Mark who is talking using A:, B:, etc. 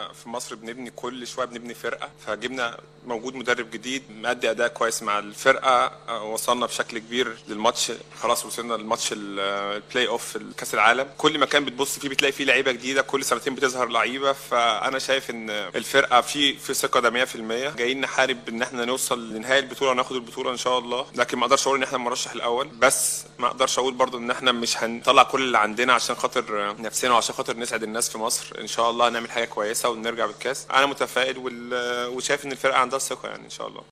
A: احنا في مصر بنبني كل شويه بنبني فرقه فجبنا موجود مدرب جديد مادي اداء كويس مع الفرقه آه، وصلنا بشكل كبير للماتش خلاص وصلنا للماتش ال- البلاي اوف في كاس العالم كل مكان بتبص فيه بتلاقي فيه لعيبه جديده كل سنتين بتظهر لعيبه فانا شايف ان الفرقه في في ثقه ده 100% جايين نحارب ان احنا نوصل لنهايه البطوله وناخد البطوله ان شاء الله لكن ما اقدرش اقول ان احنا المرشح الاول بس ما اقدرش اقول برضو ان احنا مش هنطلع كل اللي عندنا عشان خاطر نفسنا وعشان خاطر نسعد الناس في مصر ان شاء الله هنعمل حاجه كويسه ونرجع بالكاس انا متفائل وال- وشايف ان الفرقه عندها ثقه يعني ان شاء الله